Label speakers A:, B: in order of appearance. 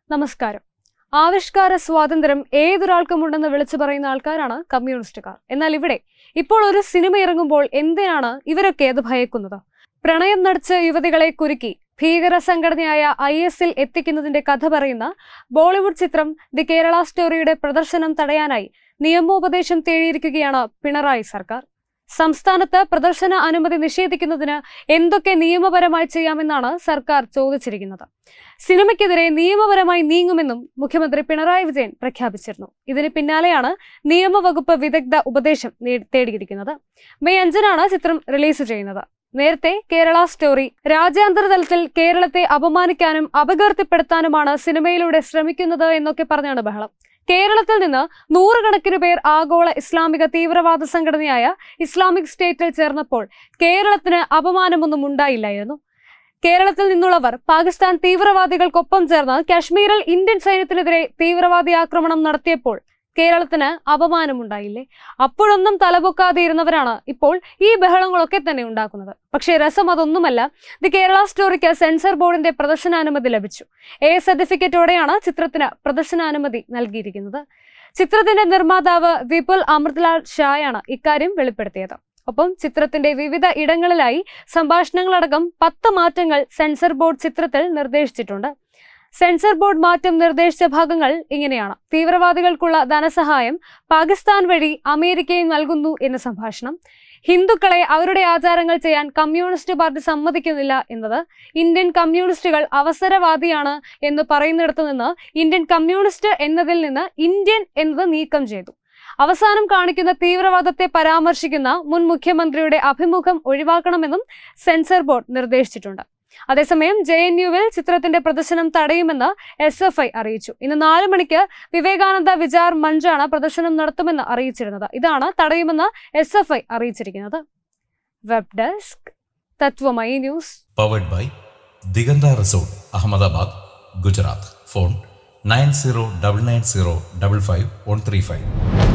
A: നമസ്കാരം ആവിഷ്കാര സ്വാതന്ത്ര്യം ഏതൊരാൾക്കും ഉണ്ടെന്ന് വിളിച്ചു പറയുന്ന ആൾക്കാരാണ് കമ്മ്യൂണിസ്റ്റുകാർ എന്നാൽ ഇവിടെ ഇപ്പോൾ ഒരു സിനിമ ഇറങ്ങുമ്പോൾ എന്തിനാണ് ഇവരൊക്കെ അത് ഭയക്കുന്നത് പ്രണയം നടിച്ച് യുവതികളെ കുരുക്കി ഭീകര സംഘടനയായ ഐ എസിൽ എത്തിക്കുന്നതിന്റെ കഥ പറയുന്ന ബോളിവുഡ് ചിത്രം ദി കേരള സ്റ്റോറിയുടെ പ്രദർശനം തടയാനായി നിയമോപദേശം തേടിയിരിക്കുകയാണ് പിണറായി സർക്കാർ സംസ്ഥാനത്ത് പ്രദർശന അനുമതി നിഷേധിക്കുന്നതിന് എന്തൊക്കെ നിയമപരമായി ചെയ്യാമെന്നാണ് സർക്കാർ ചോദിച്ചിരിക്കുന്നത് സിനിമയ്ക്കെതിരെ നിയമപരമായി നീങ്ങുമെന്നും മുഖ്യമന്ത്രി പിണറായി വിജയൻ പ്രഖ്യാപിച്ചിരുന്നു ഇതിന് പിന്നാലെയാണ് നിയമവകുപ്പ് വിദഗ്ധ ഉപദേശം നേ- തേടിയിരിക്കുന്നത് മെയ് അഞ്ചിനാണ് ചിത്രം റിലീസ് ചെയ്യുന്നത് നേരത്തെ കേരള സ്റ്റോറി രാജ്യാന്തര തലത്തിൽ കേരളത്തെ അപമാനിക്കാനും അപകീർത്തിപ്പെടുത്താനുമാണ് സിനിമയിലൂടെ ശ്രമിക്കുന്നത് എന്നൊക്കെ പറഞ്ഞാണ് ബഹളം കേരളത്തിൽ നിന്ന് നൂറുകണക്കിന് പേർ ആഗോള ഇസ്ലാമിക തീവ്രവാദ സംഘടനയായ ഇസ്ലാമിക് സ്റ്റേറ്റിൽ ചേർന്നപ്പോൾ കേരളത്തിന് അപമാനമൊന്നും ഉണ്ടായില്ലായിരുന്നു കേരളത്തിൽ നിന്നുള്ളവർ പാകിസ്ഥാൻ തീവ്രവാദികൾക്കൊപ്പം ചേർന്ന് കാശ്മീരിൽ ഇന്ത്യൻ സൈന്യത്തിനെതിരെ തീവ്രവാദി ആക്രമണം നടത്തിയപ്പോൾ കേരളത്തിന് അപമാനമുണ്ടായില്ലേ അപ്പോഴൊന്നും തലപൊക്കാതെ ഇരുന്നവരാണ് ഇപ്പോൾ ഈ ബഹളങ്ങളൊക്കെ തന്നെ ഉണ്ടാക്കുന്നത് പക്ഷേ രസം അതൊന്നുമല്ല ദി കേരള സ്റ്റോറിക്ക് സെൻസർ ബോർഡിന്റെ പ്രദർശനാനുമതി ലഭിച്ചു എ സർട്ടിഫിക്കറ്റോടെയാണ് ചിത്രത്തിന് പ്രദർശനാനുമതി നൽകിയിരിക്കുന്നത് ചിത്രത്തിന്റെ നിർമ്മാതാവ് വിപുൽ അമൃത്ലാൽ ഷായാണ് ഇക്കാര്യം വെളിപ്പെടുത്തിയത് ഒപ്പം ചിത്രത്തിന്റെ വിവിധ ഇടങ്ങളിലായി സംഭാഷണങ്ങളടക്കം പത്ത് മാറ്റങ്ങൾ സെൻസർ ബോർഡ് ചിത്രത്തിൽ നിർദ്ദേശിച്ചിട്ടുണ്ട് സെൻസർ ബോർഡ് മാറ്റം നിർദ്ദേശിച്ച ഭാഗങ്ങൾ ഇങ്ങനെയാണ് തീവ്രവാദികൾക്കുള്ള ധനസഹായം പാകിസ്ഥാൻ വഴി അമേരിക്കയും നൽകുന്നു എന്ന സംഭാഷണം ഹിന്ദുക്കളെ അവരുടെ ആചാരങ്ങൾ ചെയ്യാൻ കമ്മ്യൂണിസ്റ്റ് പാർട്ടി സമ്മതിക്കുന്നില്ല എന്നത് ഇന്ത്യൻ കമ്മ്യൂണിസ്റ്റുകൾ അവസരവാദിയാണ് എന്ന് പറയുന്നിടത്തു നിന്ന് ഇന്ത്യൻ കമ്മ്യൂണിസ്റ്റ് എന്നതിൽ നിന്ന് ഇന്ത്യൻ എന്നത് നീക്കം ചെയ്തു അവസാനം കാണിക്കുന്ന തീവ്രവാദത്തെ പരാമർശിക്കുന്ന മുൻ മുഖ്യമന്ത്രിയുടെ അഭിമുഖം ഒഴിവാക്കണമെന്നും സെൻസർ ബോർഡ് നിർദ്ദേശിച്ചിട്ടുണ്ട് അതേസമയം ജെ എൻ യുവിൽ ചിത്രത്തിന്റെ പ്രദർശനം തടയുമെന്ന് എസ് എഫ് ഐ അറിയിച്ചു ഇന്ന് നാല് മണിക്ക് വിവേകാനന്ദ വിചാർ മഞ്ചാണ് പ്രദർശനം നടത്തുമെന്ന് അറിയിച്ചിരുന്നത് ഇതാണ് തടയുമെന്ന് എസ് എഫ് ഐ അറിയിച്ചിരിക്കുന്നത് web desk Tatwamayi news
B: powered by Diganta resort Ahmedabad Gujarat phone nine zero double nine zero double five one three five